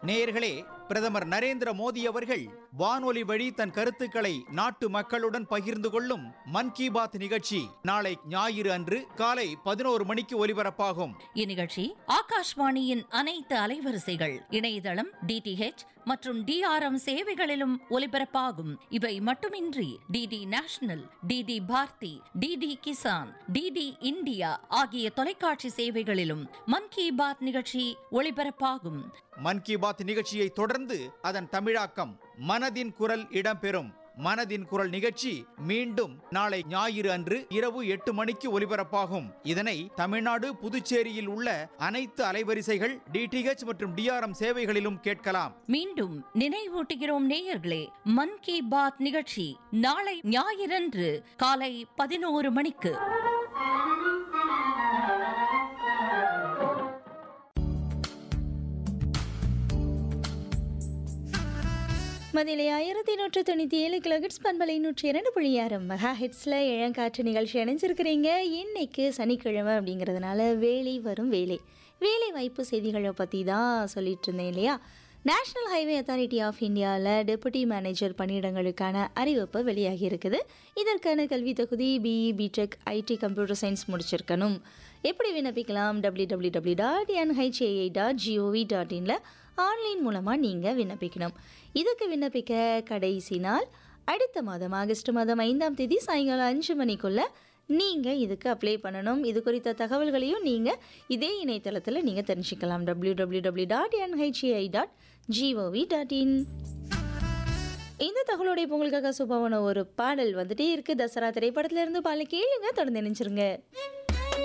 நேயர்களே பிரதமர் நரேந்திர மோடி அவர்கள் வானொலி வழி தன் கருத்துக்களை நாட்டு மக்களுடன் பகிர்ந்து கொள்ளும் மன் கி பாத் நிகழ்ச்சி நாளை ஞாயிறு அன்று காலை பதினோரு மணிக்கு ஒலிபரப்பாகும் இந்நிகழ்ச்சி ஆகாஷ்வாணியின் அனைத்து அலைவரிசைகள் இணையதளம் டிடிஹெச் மற்றும் டிஆர்எம் சேவைகளிலும் ஒலிபரப்பாகும் இவை மட்டுமின்றி DD national DD Bharati DD Kisan DD India ஆகிய தொலைக்காட்சி சேவைகளிலும் மன் கி பாத் நிகழ்ச்சி ஒளிபரப்பாகும் மன் கி பாத் நிகழ்ச்சியை தொடர்ந்து அதன் தமிழாக்கம் மனதின் குரல் இடம்பெறும் மனதின் குரல் நிகழ்ச்சி மீண்டும் நாளை ஞாயிறு அன்று இரவு எட்டு மணிக்கு ஒலிபரப்பாகும் இதனை தமிழ்நாடு புதுச்சேரியில் உள்ள அனைத்து அலைவரிசைகள் டிடிஹெச் மற்றும் டிஆர்எம் சேவைகளிலும் கேட்கலாம் மீண்டும் நினைவூட்டுகிறோம் நேயர்களே மன் கி பாத் நிகழ்ச்சி நாளை ஞாயிறன்று காலை பதினோரு மணிக்கு மதிலை ஆயிரத்தி நூற்று தொண்ணூற்றி ஏழு கிலோகிட்ஸ் பண்பலை நூற்றி இரண்டு புள்ளி ஆறு மெகா ஹெட்ஸில் இளங்காற்று நிகழ்ச்சி இணைஞ்சிருக்கிறீங்க இன்னைக்கு சனிக்கிழமை அப்படிங்கிறதுனால வேலை வரும் வேலை வேலை வாய்ப்பு செய்திகளை பற்றி தான் சொல்லிட்டு இருந்தேன் இல்லையா நேஷனல் ஹைவே அத்தாரிட்டி ஆஃப் இந்தியாவில் டெபுட்டி மேனேஜர் பணியிடங்களுக்கான அறிவிப்பு வெளியாகி இருக்குது இதற்கான கல்வி தகுதி BE BTech IT computer science முடிச்சிருக்கணும் எப்படி விண்ணப்பிக்கலாம் W W W dot NHAI dot GOV dot இனில் ஆன்லைன் மூலமாக நீங்கள் விண்ணப்பிக்கணும் இதுக்கு விண்ணப்பிக்க கடைசி நாள் அடுத்த மாதம் ஆகஸ்ட் மாதம் ஐந்தாம் தேதி சாயங்காலம் அஞ்சு மணிக்குள்ள நீங்கள் இதுக்கு அப்ளை பண்ணணும் இது குறித்த தகவல்களையும் நீங்கள் இதே இணையதளத்தில் நீங்கள் தெரிஞ்சுக்கலாம் W W W dot NHAI dot GOV dot in இந்த தகவலோடைய இப்போ உங்களுக்காக சூப்பரான ஒரு பாடல் வந்துட்டே இருக்கு தசரா திரைப்படத்துல இருந்து பாடலை கேளுங்க தொடர்ந்து நினைச்சிருங்க